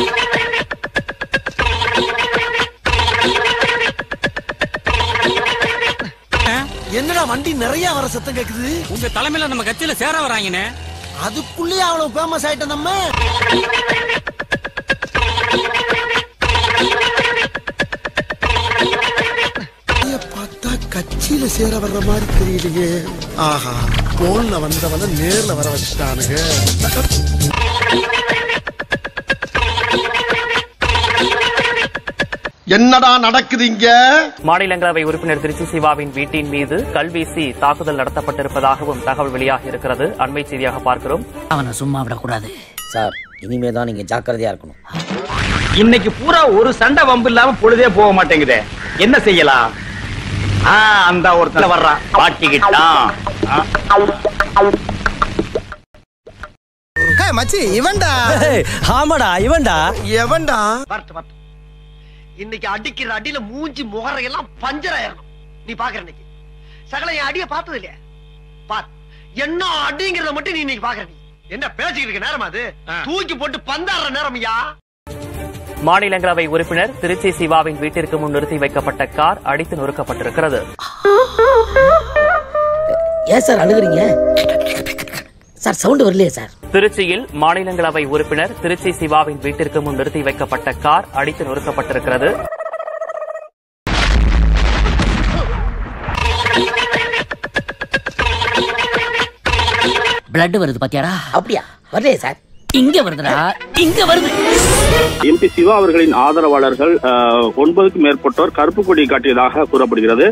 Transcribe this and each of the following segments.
என்னடா வண்டி நிறைய வர சத்தம் கேக்குது உங்க தலைமையில நம்ம கட்சியில சேர வராங்கண்ணே அதுக்குள்ளேயே அவ்வளவு ஃபேமஸ் ஆயிட்ட நம்ம இதைய பார்த்தா கட்சியில சேர வர்ற மாதிரி தெரியலையே ஆஹா போன்ல வந்தவன நேர்ல வர வச்சுட்டானுங்க என்னடா நடக்குது இங்க மாநிலங்களவை உறுப்பினர் திருச்சி சிவாவின் வீட்டின் மீது கல்வீசி தாக்குதல் நடத்தப்பட்டிருப்பதாகவும் தகவல் வெளியாகி இருக்கிறது அண்மை செய்தியாக பார்க்கிறோம் அவனை சும்மா விடக்கூடாது சார் இனிமே தான் நீங்க ஜாக்கிரதையா இருக்கணும் இன்னைக்கு பூரா ஒரு சண்டை வம்பு இல்லாம பொழுதே போக மாட்டேங்குதே என்ன செய்யலாம் ஆ அந்த ஒருத்தன வர்றான் பாட்டிக்கிட்டான் மச்சி இவன்டா ஆமாடா இவன்டா எவன்டா வரட்டு வரட்டு இன்னைக்கு அடிக்கிற அடியில மூஞ்சி முகரையெல்லாம் பஞ்சர் ஆயிரணும் நீ பாக்குற இன்னைக்கு சகல என் அடிய பார்த்தது இல்லையா பார் என்ன அடிங்கிறத மட்டும் நீ இன்னைக்கு பாக்குற நீ என்ன பேசிக்கிட்டு இருக்க நேரமா அது தூக்கி போட்டு பந்தாடுற நேரம்யா மாநிலங்களவை உறுப்பினர் திருச்சி சிவாவின் வீட்டிற்கு முன் நிறுத்தி வைக்கப்பட்ட கார் அடித்து நொறுக்கப்பட்டிருக்கிறது ஏன் சார் அழுகுறீங்க சார் சவுண்ட் வரலையே சார் திருச்சியில் மாநிலங்களவை உறுப்பினர் திருச்சி சிவாவின் வீட்டிற்கு முன் நிறுத்தி வைக்கப்பட்ட கார் அடித்து நொறுக்கப்பட்டிருக்கிறது பிளட் வருது பாத்தியாடா அப்படியா வரலையே சார் இங்க வருதுடா இங்க வருது எம்பி சிவா அவர்களின் ஆதரவாளர்கள் அஹ், ஒன்பதுக்கும் மேற்பட்டோர் கருப்பு கொடி காட்டியதாக கூறப்படுகிறது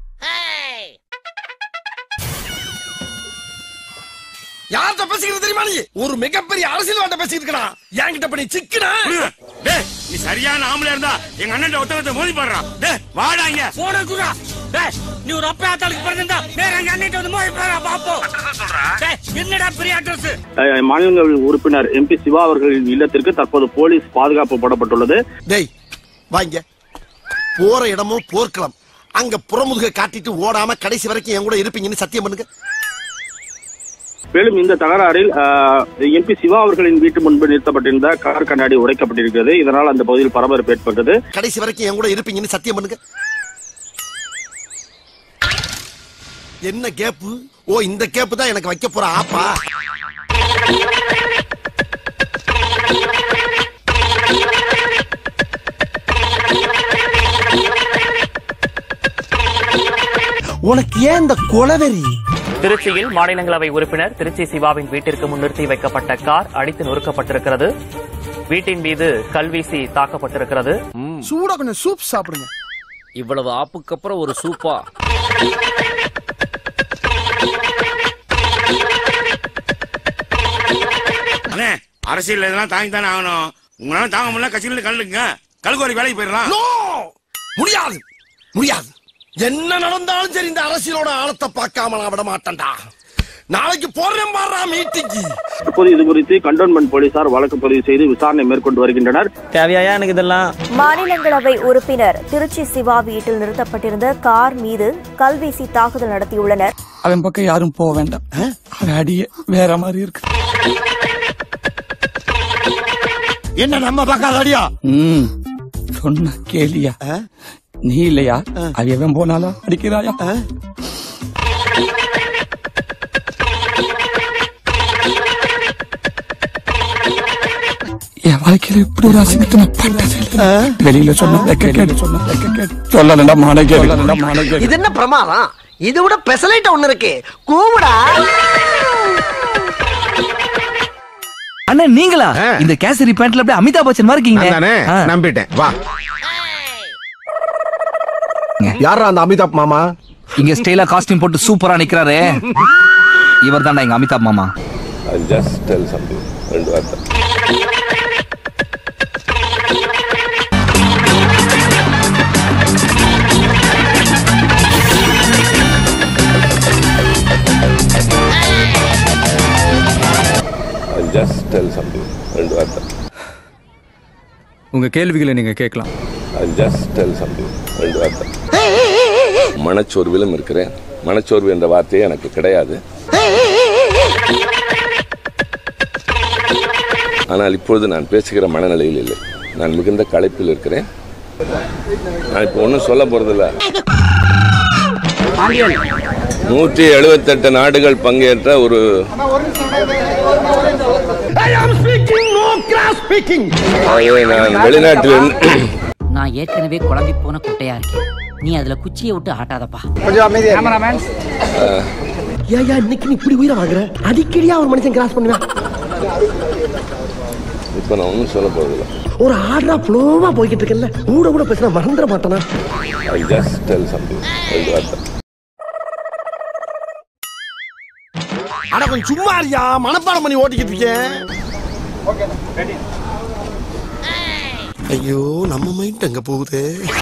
யார்கிட்ட பேசிக்கிறது தெரியுமா நீ ஒரு மிகப்பெரிய அரசியல்வாட்ட பேசிட்டு இருக்கா என்கிட்ட பண்ணி சிக்கனா நீ சரியான ஆம்பளை இருந்தா எங்க அண்ணன் ஒத்தகத்தை மோதி பாடுறான் வாடா இங்க போன குரா டேய், நீ ஒரு அப்பா ஆத்தாளுக்கு பிறந்திருந்தா நேர எங்க அண்ணன் வந்து மோதி பாடுறா பாப்போம் டேய், என்னடா பெரிய அட்ரஸ் அஹ், மாநிலங்களவை உறுப்பினர் எம்பி சிவா அவர்களின் இல்லத்திற்கு தற்போது போலீஸ் பாதுகாப்பு போடப்பட்டுள்ளது டேய் வாங்க போற இடமும் போர்க்களம் அங்க புறமுதுக காட்டிட்டு ஓடாம கடைசி வரைக்கும் என் கூட இருப்பீங்கன்னு சத்தியம் பண்ணுங்க மேலும் இந்த தகராறில் எம்பி சிவா அவர்களின் வீட்டு முன்பு நிறுத்தப்பட்டிருந்த கார் கண்ணாடி உடைக்கப்பட்டிருக்கிறது இதனால் அந்த பகுதியில் பரபரப்பு ஏற்பட்டது கடைசி வரைக்கும் என் கூட இருப்பீங்கன்னு சத்தியம் பண்ணுங்க என்ன கேப்பு ஓ இந்த கேப்பு தான் எனக்கு வைக்க போற ஆப்பா உனக்கு ஏன் இந்த கொலவெறி திருச்சியில் மாநிலங்களவை உறுப்பினர் திருச்சி சிவாவின் வீட்டிற்கு முன் நிறுத்தி வைக்கப்பட்ட கார் அடித்து நொறுக்கப்பட்டிருக்கிறது வீட்டின் மீது கல்வீசி தாக்கப்பட்டிருக்கிறது சூடா கொஞ்சம் சூப் சாப்பிடுங்க இவ்வளவு ஆப்புக்கு அப்புறம் ஒரு சூப்பா அண்ணே அரசியல் இதெல்லாம் தாங்கி தானே ஆகணும் உங்களால தாங்க முடியல கட்சியில கல்லுங்க கல்குவாரி வேலைக்கு போயிடலாம் நோ முடியாது முடியாது என்ன நடந்தாலும் சரி இந்த அரசியலோட ஆழத்தை பார்க்காம நான் விட மாட்டேன்டா நாளைக்கு போறேன் பாடுறா மீட்டிங்கு தற்போது இது குறித்து கண்டோன்மெண்ட் போலீசார் வழக்கு பதிவு செய்து விசாரணை மேற்கொண்டு வருகின்றனர் தேவையா எனக்கு இதெல்லாம் மாநிலங்களவை உறுப்பினர் திருச்சி சிவா வீட்டில் நிறுத்தப்பட்டிருந்த கார் மீது கல்வீசி தாக்குதல் நடத்தியுள்ளனர் அவன் பக்கம் யாரும் போக வேண்டாம் அவன் அடியே வேற மாதிரி இருக்கு என்ன நம்ம பார்க்காத அடியா ம் சொன்ன கேலியா நீ இல்லையா அவன் போனாலா அடிக்கிறாயா என் வாழ்க்கையில இப்படி ஒரு அசிங்கத்தை நான் பட்டதே இல்ல. வெளியில சொன்ன கேட்டு சொன்ன கேட்டு சொல்லலடா மானகே சொல்லலடா மானகே இது என்ன பிரமாதம் இதை விட பெசலைட்ட ஒண்ணு இருக்கு கூவுடா அண்ணா நீங்களா இந்த கேசரி பேண்ட்ல அப்படியே அமிதாப் பச்சன் மாதிரி இருக்கீங்க ஆ. நம்பிட்டேன் வா யாரா அந்த அமிதாப் மாமா இங்க ஸ்டைலா காஸ்டியூம் போட்டு சூப்பரா நிக்கிறாரு இவர் தான்டா எங்க அமிதாப் மாமா ஜஸ்ட் டெல் சம்திங் ரெண்டு வார்த்தை ஜஸ்ட் டெல் சம்திங் ரெண்டு வார்த்தை உங்க கேள்விகளை நீங்க கேட்கலாம் ஜஸ்ட் டெல் சம்திங் ரெண்டு வார்த்தை மனச்சோர்விலும் இருக்கிறேன் மனச்சோர்வு என்ற வார்த்தையே எனக்கு கிடையாது ஆனால் இப்பொழுது நான் பேசுகிற மனநிலையில் இல்லை நான் மிகுந்த களைப்பில் இருக்கிறேன் நான் இப்போ ஒன்றும் சொல்ல போறதில்ல நூற்றி எழுபத்தெட்டு நாடுகள் பங்கேற்ற ஒரு அதாவது நான் வெளிநாட்டில் இருந்து நான் ஏற்கனவே குழம்பி போன குட்டையா இருக்கேன் நீ அதுல குச்சியை விட்டு ஆட்டாதப்பா அஹ், ஏயா இன்னைக்கு நீ இப்படி உயிரை வாங்குற அடிக்கடியா ஒரு மனுஷன் கிராஸ் பண்ணுவேன் இப்போ நான் ஒன்றும் சொல்ல போறதில்ல ஒரு ஆர்டரா ஃப்ளோவா போய்கிட்டு இருக்கேன்ல கூட கூட பேசினா மறந்துட மாட்டானா ஐ ஜஸ்ட் டெல் சம்திங் ஒரு வார்த்தை அட கொஞ்சம் சும்மா இருக்கியா மனப்பாடம் பண்ணி ஓட்டிக்கிட்டு இருக்கேன் ஐயோ நம்ம மைண்ட் அங்க போகுது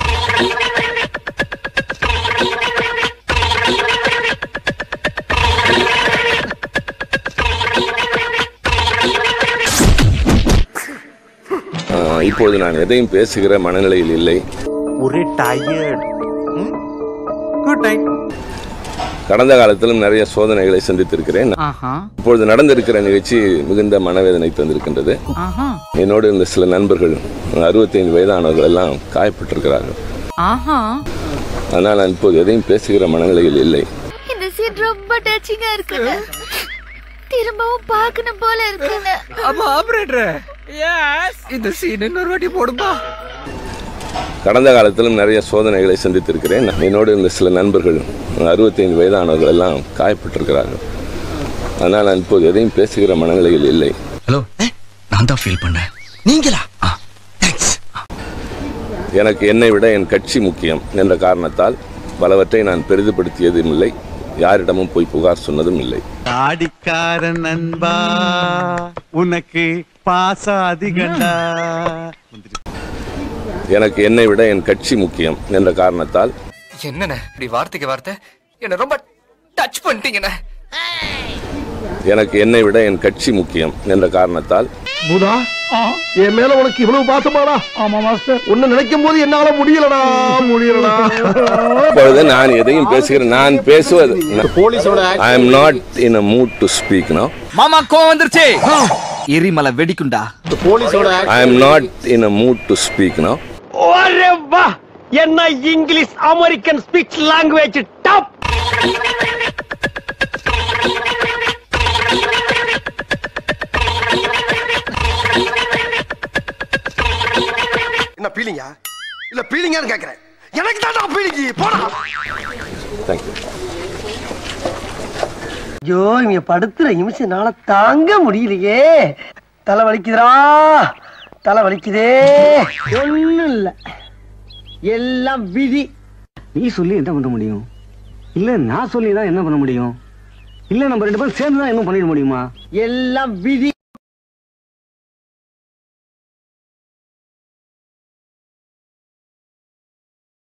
அஹ், இப்பொழுது நான் எதையும் பேசுகிற மனநிலையில் இல்லை ஒரே டயர்ட் குட் நைட் கடந்த காலத்திலும் நிறைய சோதனைகளை சந்தித்திருக்கிறேன் ஆஹா இப்பொழுது நடந்திருக்கிற நிகழ்ச்சி மிகுந்த மனவேதனை தந்திருக்கின்றது ஆஹா என்னோடு இருந்த சில நண்பர்கள் அறுபத்தைந்து வயதானவர்கள் எல்லாம் காயப்பட்டிருக்கிறார்கள் ஆஹா அதனால் நான் இப்போது எதையும் பேசுகிற மனநிலையில் இல்லை இந்த சீன் ரொம்ப டச்சிங்கா இருக்குங்க திரும்பவும் பார்க்கணும் போல இருக்குங்க ஆமா ஆபரேட்டர் எஸ் இந்த சீன் இன்னொரு வாட்டி போடுப்பா கடந்த காலத்திலும் நிறைய சோதனைகளை சந்தித்திருக்கிறேன் என்னோடு இருந்த சில நண்பர்கள் அறுபத்தைந்து வயதானவர்கள் எல்லாம் காயப்பட்டிருக்கிறார்கள் அதனால் நான் இப்போது எதையும் பேசுகிற மனநிலையில் இல்லை ஹலோ நான் தான் ஃபீல் பண்ணேன் நீங்களா எனக்கு என்னை விட என் கட்சி முக்கியம் என்ற காரணத்தால் பலவற்றை நான் பெரிதுபடுத்தியதும் இல்லை யாரிடமும் போய் புகார் சொன்னதும் இல்லை தாடிக்கார நண்பா உனக்கு பாசம் அதிகண்டா எனக்கு என்னை விட என் கட்சி முக்கியம் என்ற காரணத்தால் என்னண்ணே இப்படி வார்த்தைக்கு வார்த்தை என்ன ரொம்ப டச் பண்ணிட்டீங்கண்ணே எனக்கு என்னை விட என் கட்சி முக்கியம் என்ற காரணத்தால் புதா என் மேல உனக்கு இவ்வளவு பாசமாடா ஆமா மாஸ்டர் உன்னை நினைக்கும் போது என்னால முடியலடா முடியலடா இப்பொழுது நான் எதையும் பேசுகிறேன் நான் பேசுவது I am not in a mood to speak no மாமா கோவம் வந்துருச்சு எரிமலை வெடிக்குண்டா I am not in a mood to speak no ஒரே வா என்ன English American speech language top என்ன பீலிங்கா இல்ல பீலிங்கான்னு கேக்குறேன் எனக்கு தான் பீலிங்கி போடா தேங்க்யூ ஐயோ இவங்க படுத்துற நிமிஷம்னால தாங்க முடியலையே தலை வலிக்குதுடா தலை வலிக்குதே ஒண்ணும் இல்ல எல்லாம் விதி நீ சொல்லி என்ன பண்ண முடியும் இல்ல நான் சொல்லி தான் என்ன பண்ண முடியும் இல்ல நம்ம ரெண்டு பேரும் சேர்ந்து தான் என்ன பண்ணிட முடியுமா எல்லாம் விதி